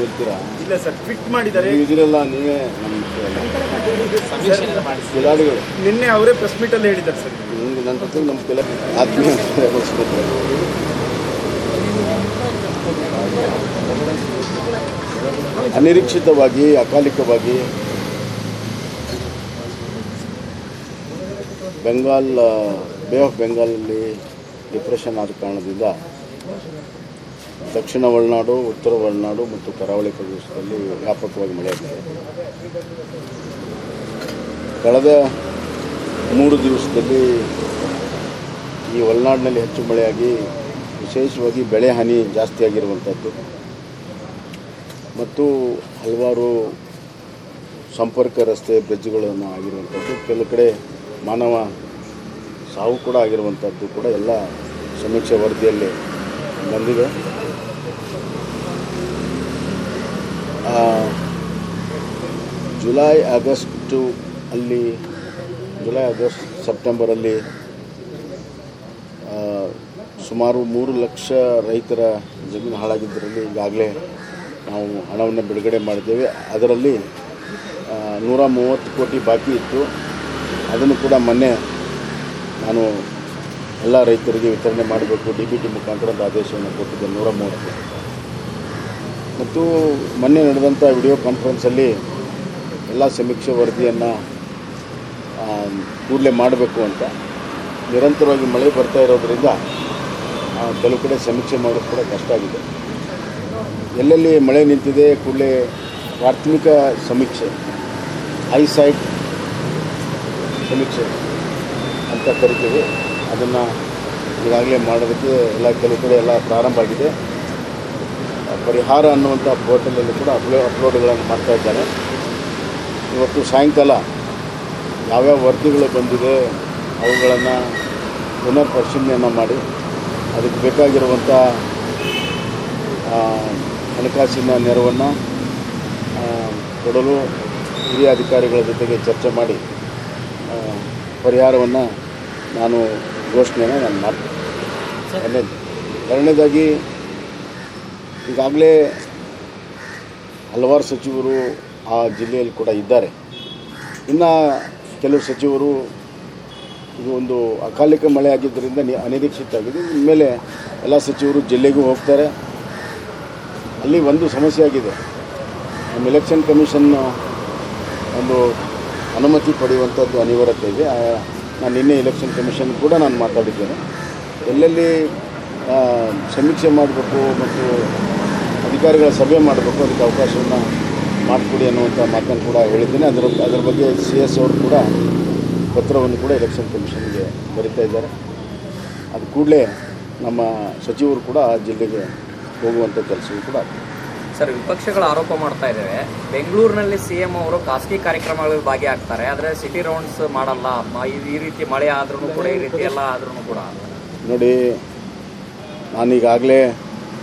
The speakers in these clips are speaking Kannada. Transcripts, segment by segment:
ಇರ್ತೀರಾ ಇಲ್ಲ ಸರ್ ಫಿಟ್ ಮಾಡಿದ್ದಾರೆ ನೀವು ಇದಿರಲ್ಲ ನೀವೇ ನಮ್ಮ ಕಿಲಾಡಿಗಳು ನಿನ್ನೆ ಅವರೇ ಪ್ರೆಸ್ ಮೀಟಲ್ಲಿ ಹೇಳಿದ್ದಾರೆ ಸರ್ ನಿಮ್ಗೆ ನನ್ನ ಜೊತೆ ನಮ್ಮ ಕೆಲ ಆತ್ಮೀಯ ಗಳಿಸ್ಬೇಕು ಅನಿರೀಕ್ಷಿತವಾಗಿ ಅಕಾಲಿಕವಾಗಿ ಬೆಂಗಾಲ್ ಬೇ ಆಫ್ ಬೆಂಗಾಲಲ್ಲಿ ಡಿಪ್ರೆಷನ್ ಆದ ಕಾರಣದಿಂದ ದಕ್ಷಿಣ ಒಳನಾಡು ಉತ್ತರ ಒಳನಾಡು ಮತ್ತು ಕರಾವಳಿ ಪ್ರದೇಶದಲ್ಲಿ ವ್ಯಾಪಕವಾಗಿ ಮಳೆಯಾಗಿದೆ ಕಳೆದ ಮೂರು ದಿವಸದಲ್ಲಿ ಈ ಒಳನಾಡಿನಲ್ಲಿ ಹೆಚ್ಚು ಮಳೆಯಾಗಿ ವಿಶೇಷವಾಗಿ ಬೆಳೆ ಹಾನಿ ಜಾಸ್ತಿ ಆಗಿರುವಂಥದ್ದು ಮತ್ತು ಹಲವಾರು ಸಂಪರ್ಕ ರಸ್ತೆ ಬ್ರಿಡ್ಜ್ಗಳನ್ನು ಆಗಿರುವಂಥದ್ದು ಕೆಲವು ಕಡೆ ಮಾನವ ಸಾವು ಕೂಡ ಆಗಿರುವಂಥದ್ದು ಕೂಡ ಎಲ್ಲ ಸಮೀಕ್ಷೆ ವರದಿಯಲ್ಲಿ ಬಂದಿದೆ ಆ, ಜುಲೈ ಆಗಸ್ಟು ಅಲ್ಲಿ ಜುಲೈ ಆಗಸ್ಟ್ ಸೆಪ್ಟೆಂಬರಲ್ಲಿ ಆ, ಸುಮಾರು ಮೂರು ಲಕ್ಷ ರೈತರ ಜಮೀನು ಹಾಳಾಗಿದ್ದರಲ್ಲಿ ಈಗಾಗಲೇ ನಾವು ಹಣವನ್ನು ಬಿಡುಗಡೆ ಮಾಡಿದ್ದೇವೆ ಅದರಲ್ಲಿ ಆ, ನೂರ ಮೂವತ್ತು ಕೋಟಿ ಬಾಕಿ ಇತ್ತು ಅದನ್ನು ಕೂಡ ಮೊನ್ನೆ ನಾನು ಎಲ್ಲ ರೈತರಿಗೆ ವಿತರಣೆ ಮಾಡಬೇಕು ಡಿ ಬಿ ಟಿ ಮುಖಾಂತರ ಒಂದು ಆದೇಶವನ್ನು ಕೊಟ್ಟಿದ್ದೆ ನೂರ ಮೂವತ್ತು ಕೋಟಿ ಮತ್ತು ಮೊನ್ನೆ ನಡೆದಂಥ ವಿಡಿಯೋ ಕಾನ್ಫರೆನ್ಸಲ್ಲಿ ಎಲ್ಲ ಸಮೀಕ್ಷೆ ವರದಿಯನ್ನು ಕೂಡಲೇ ಮಾಡಬೇಕು ಅಂತ ನಿರಂತರವಾಗಿ ಮಳೆ ಬರ್ತಾ ಇರೋದರಿಂದ ಆ, ಕೆಲವು ಕಡೆ ಸಮೀಕ್ಷೆ ಮಾಡೋದು ಕೂಡ ಕಷ್ಟ ಆಗಿದೆ ಎಲ್ಲೆಲ್ಲಿ ಮಳೆ ನಿಂತಿದೆ ಕೂಡಲೇ ಪ್ರಾಥಮಿಕ ಸಮೀಕ್ಷೆ ಐಸೈಟ್ ಸಮೀಕ್ಷೆ ಅಂತ ಕರಿತೀವಿ ಅದನ್ನು ಈಗಾಗಲೇ ಮಾಡೋದಕ್ಕೆ ಎಲ್ಲ ಕೆಲವು ಕಡೆ ಎಲ್ಲ ಪ್ರಾರಂಭ ಆಗಿದೆ ಆ, ಪರಿಹಾರ ಅನ್ನುವಂಥ ಪೋರ್ಟಲಲ್ಲಿ ಕೂಡ ಅಪ್ಲೋ ಅಪ್ಲೋಡ್ಗಳನ್ನು ಮಾಡ್ತಾ ಇದ್ದಾರೆ ಇವತ್ತು ಸಾಯಂಕಾಲ ಯಾವ್ಯಾವ ವರದಿಗಳು ಬಂದಿದೆ ಅವುಗಳನ್ನು ಪುನರ್ ಪರಿಶೀಲನೆಯನ್ನು ಮಾಡಿ ಅದಕ್ಕೆ ಬೇಕಾಗಿರುವಂಥ ಆ, ಹಣಕಾಸಿನ ನೆರವನ್ನು ಕೊಡಲು ಹಿರಿಯ ಅಧಿಕಾರಿಗಳ ಜೊತೆಗೆ ಚರ್ಚೆ ಮಾಡಿ ಆ, ಪರಿಹಾರವನ್ನು ನಾನು ಘೋಷಣೆಯನ್ನು ನಾನು ಮಾಡ್ತೀನಿ ಎರಡನೇದು ಎರಡನೇದಾಗಿ ಈಗಾಗಲೇ ಹಲವಾರು ಸಚಿವರು ಆ ಜಿಲ್ಲೆಯಲ್ಲಿ ಕೂಡ ಇದ್ದಾರೆ ಇನ್ನು ಕೆಲವು ಸಚಿವರು ಇದು ಒಂದು ಅಕಾಲಿಕ ಮಳೆ ಆಗಿದ್ದರಿಂದ ನಿ ಅನಿರೀಕ್ಷಿತ ಆಗಿದೆ ಇನ್ಮೇಲೆ ಎಲ್ಲ ಸಚಿವರು ಜಿಲ್ಲೆಗೂ ಹೋಗ್ತಾರೆ ಅಲ್ಲಿ ಒಂದು ಸಮಸ್ಯೆ ಆಗಿದೆ ನಮ್ಮ ಎಲೆಕ್ಷನ್ ಕಮಿಷನ್ ಒಂದು ಅನುಮತಿ ಪಡೆಯುವಂಥದ್ದು ಅನಿವಾರ್ಯತೆ ಇದೆ ಆ, ನಾನು ನಿನ್ನೆ ಎಲೆಕ್ಷನ್ ಕಮಿಷನ್ ಕೂಡ ನಾನು ಮಾತಾಡಿದ್ದೇನೆ ಎಲ್ಲೆಲ್ಲಿ ಆ, ಸಮೀಕ್ಷೆ ಮಾಡಬೇಕು ಮತ್ತು ಅಧಿಕಾರಿಗಳ ಸಭೆ ಮಾಡಬೇಕು ಅದಕ್ಕೆ ಅವಕಾಶವನ್ನು ಮಾಡಿಕೊಡಿ ಅನ್ನುವಂಥ ಮಾತನ್ನು ಕೂಡ ಹೇಳಿದ್ದೇನೆ ಅದರ ಅದರ ಬಗ್ಗೆ ಸಿ ಎಸ್ ಅವರು ಕೂಡ ಪತ್ರವನ್ನು ಕೂಡ ಎಲೆಕ್ಷನ್ ಕಮಿಷನ್ಗೆ ಬರಿತಾ ಇದ್ದಾರೆ ಅದು ಕೂಡಲೇ ನಮ್ಮ ಸಚಿವರು ಕೂಡ ಆ ಜಿಲ್ಲೆಗೆ ಹೋಗುವಂಥ ಕೆಲಸವೂ ಕೂಡ ಆಗ್ತದೆ ಸರ್ ವಿಪಕ್ಷಗಳು ಆರೋಪ ಮಾಡ್ತಾ ಇದ್ದೇವೆ ಬೆಂಗಳೂರಿನಲ್ಲಿ ಸಿಎಂ ಅವರು ಖಾಸಗಿ ಕಾರ್ಯಕ್ರಮಗಳಲ್ಲಿ ಭಾಗಿಯಾಗ್ತಾರೆ ಆದರೆ ಸಿಟಿ ರೌಂಡ್ಸ್ ಮಾಡಲ್ಲ ಮ- ಈ- ಈ ರೀತಿ ಮಳೆ ಆದ್ರೂ ಕೂಡ ಈ ರೀತಿ ಎಲ್ಲ ಆದ್ರೂ ಕೂಡ ನೋಡಿ ನಾನೀಗಾಗಲೇ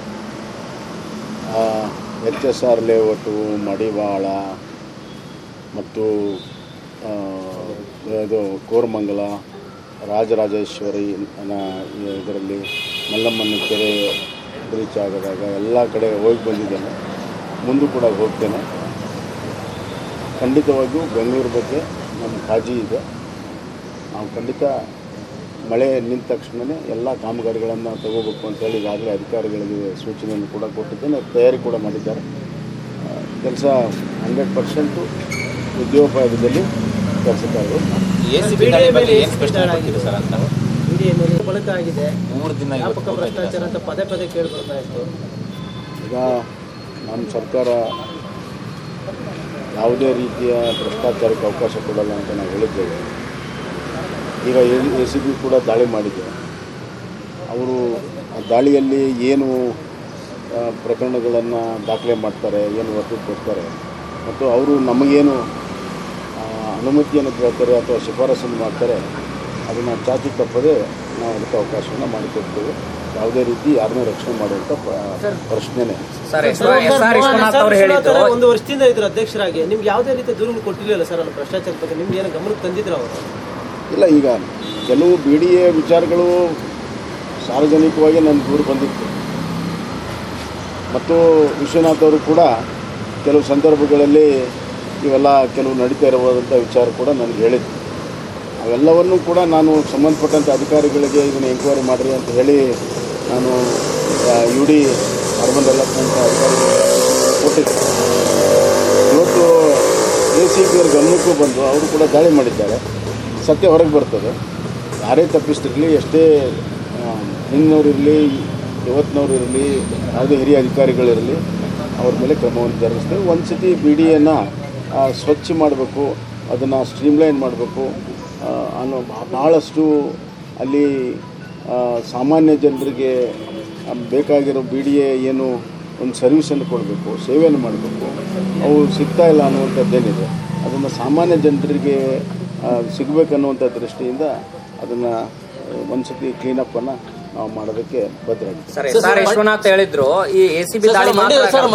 H S R layout Madiwala ಮತ್ತು ಆ, ಇದು ಕೋರಮಂಗಲ ರಾಜರಾಜೇಶ್ವರಿ ನ- ಇದರಲ್ಲಿ ಮಲ್ಲಮ್ಮನ ಕೆರೆ ಬ್ರೀಚ್ ಆಗದಾಗ ಎಲ್ಲ ಕಡೆ ಹೋಗಿ ಬಂದಿದ್ದೇನೆ ಮುಂದೂ ಕೂಡ ಹೋಗ್ತೇನೆ ಖಂಡಿತವಾಗಿಯೂ ಬೆಂಗಳೂರು ಬಗ್ಗೆ ನಮ್ಮ ಕಾಳಜಿ ಇದೆ ನಾವು ಖಂಡಿತ ಮಳೆ ನಿಂತ ತಕ್ಷಣವೇ ಎಲ್ಲ ಕಾಮಗಾರಿಗಳನ್ನು ತಗೋಬೇಕು ಅಂತೇಳಿ ಈಗಾಗಲೇ ಅಧಿಕಾರಿಗಳಿಗೆ ಸೂಚನೆಯನ್ನು ಕೂಡ ಕೊಟ್ಟಿದ್ದೇನೆ ತಯಾರಿ ಕೂಡ ಮಾಡಿದ್ದಾರೆ ಕೆಲಸ ಹಂಡ್ರೆಡ್ ಪರ್ಸೆಂಟು ಉದ್ಯೋಗದಲ್ಲಿ ಕೆಲಸ ಕಾರ್ಯಗಳು ಮಾಡ್ತಾರೆ. ಎಸಿಬಿ ದಾಳಿ ಬಗ್ಗೆ ಏನು ಪ್ರಶ್ನೆ ಮಾಡ್ತೀರಿ ಸರ್ ಅಂತ ಇಡೀ ಮೇಲೆ ಬಳಕ ಆಗಿದೆ ಮೂರು ದಿನ ಇವತ್ತು ವ್ಯಾಪಕ ಭ್ರಷ್ಟಾಚಾರ ಅಂತ ಪದೇ ಪದೇ ಕೇಳಿ ಬರ್ತಾ ಇತ್ತು ಈಗ ನಮ್ಮ ಸರ್ಕಾರ ಯಾವುದೇ ರೀತಿಯ ಭ್ರಷ್ಟಾಚಾರಕ್ಕೆ ಅವಕಾಶ ಕೊಡಲ್ಲ ಅಂತ ನಾವು ಹೇಳಿದ್ದೇವೆ ಈಗ ಎ ಸಿ ಬಿ ಕೂಡ ದಾಳಿ ಮಾಡಿದೆ ಅವರು ಆ ದಾಳಿಯಲ್ಲಿ ಏನು ಆ, ಪ್ರಕರಣಗಳನ್ನು ದಾಖಲೆ ಮಾಡ್ತಾರೆ ಏನು ವರದಿ ಕೊಡ್ತಾರೆ ಮತ್ತು ಅವರು ನಮಗೇನು ಆ, ಅನುಮತಿಯನ್ನು ಕೇಳ್ತಾರೆ ಅಥವಾ ಶಿಫಾರಸನ್ನು ಮಾಡ್ತಾರೆ ಅದನ್ನು ಚಾಚು ತಪ್ಪದೆ ನಾವು ಅದಕ್ಕೆ ಅವಕಾಶವನ್ನು ಮಾಡಿಕೊಡ್ತೇವೆ ಯಾವುದೇ ರೀತಿ ಯಾರನ್ನೂ ರಕ್ಷಣೆ ಮಾಡುವಂಥ ಪ- ಪ್ರಶ್ನೆನೇ ಸರ್ ಎಸ್ ಆರ್ ವಿಶ್ವನಾಥ್ ಅವರು ಹೇಳಿದ್ದು ಒಂದು ವರ್ಷದಿಂದ ಇದ್ರು ಅಧ್ಯಕ್ಷರಾಗಿ ನಿಮ್ಗೆ ಯಾವುದೇ ರೀತಿಯ ದೂರನ್ನು ಕೊಟ್ಟಿರಲಿಲ್ಲ ಸರ್ ಅಲ್ಲಿ ಭ್ರಷ್ಟಾಚಾರ ಬಗ್ಗೆ ನಿಮ್ಗೆ ಏನೋ ಗಮನಕ್ಕೆ ತಂದಿದ್ರು ಅವರು ಇಲ್ಲ ಈಗ ಕೆಲವು ಬಿ ಡಿ ಎ ವಿಚಾರಗಳು ಸಾರ್ವಜನಿಕವಾಗಿ ನನ್ನ ದೂರ ಬಂದಿತ್ತು ಮತ್ತು ವಿಶ್ವನಾಥ್ ಅವರು ಕೂಡ ಕೆಲವು ಸಂದರ್ಭಗಳಲ್ಲಿ ಇವೆಲ್ಲ ಕೆಲವು ನಡೀತಾ ಇರುವಂಥ ವಿಚಾರ ಕೂಡ ನನಗೆ ಹೇಳಿದ್ರು ಅವೆಲ್ಲವನ್ನು ಕೂಡ ನಾನು ಸಂಬಂಧಪಟ್ಟಂಥ ಅಧಿಕಾರಿಗಳಿಗೆ ಇದನ್ನು ಎಂಕ್ವೈರಿ ಮಾಡಿರಿ ಅಂತ ಹೇಳಿ ನಾನು ಯು ಡಿ ಅರ್ಬನ್ ಡೆವಲಪ್ಮೆಂಟ್ ಅಧಿಕಾರಿಗಳಿಗೆ ಕೊಟ್ಟಿದ್ದೆ ಇವತ್ತು ಎ ಸಿ ಪಿ ಅವ್ರ ಗಮನಕ್ಕೂ ಬಂದು ಅವರು ಕೂಡ ದಾಳಿ ಮಾಡಿದ್ದಾರೆ ಸತ್ಯ ಹೊರಗೆ ಬರ್ತದೆ ಯಾರೇ ತಪ್ಪಿಸ್ತಿರಲಿ ಎಷ್ಟೇ ಹಿಂದಿನವ್ರಿರಲಿ ಇವತ್ತಿನವ್ರು ಇರಲಿ ಯಾವುದೇ ಹಿರಿಯ ಅಧಿಕಾರಿಗಳಿರಲಿ ಅವ್ರ ಮೇಲೆ ಕ್ರಮವನ್ನು ಜರುಗಿಸ್ತೇವೆ ಒಂದು ಸತಿ ಬಿ ಡಿಯನ್ನು ಸ್ವಚ್ಛ ಮಾಡಬೇಕು ಅದನ್ನು ಸ್ಟ್ರೀಮ್ಲೈನ್ ಮಾಡಬೇಕು ಅನ್ನೋ ಬಹ- ಬಹಳಷ್ಟು ಅಲ್ಲಿ ಆ, ಸಾಮಾನ್ಯ ಜನರಿಗೆ ಆ, ಬೇಕಾಗಿರೋ ಬಿ ಡಿ ಎ ಏನು ಒಂದು ಸರ್ವಿಸನ್ನು ಕೊಡಬೇಕು ಸೇವೆಯನ್ನು ಮಾಡಬೇಕು ಅವು ಸಿಗ್ತಾ ಇಲ್ಲ ಅನ್ನುವಂಥದ್ದೇನಿದೆ ಅದನ್ನು ಸಾಮಾನ್ಯ ಜನರಿಗೆ ಆ, ಸಿಗಬೇಕನ್ನುವಂಥ ದೃಷ್ಟಿಯಿಂದ ಅದನ್ನು ಒಂದು ಸತಿ ಕ್ಲೀನಪ್ಪನ್ನು ನಾವು ಮಾಡೋದಕ್ಕೆ ಬದ್ಧರಾಗಿದ್ದೀವಿ ಸರ್ ಎಸ್ ಆರ್ ವಿಶ್ವನಾಥ್ ಹೇಳಿದ್ರು ಈ ಎ ಸಿ ಬಿ ಸರ್, ದಾಳಿ ಮಂಡ್ಯ- ಮಾತ್ರ ಸರ್,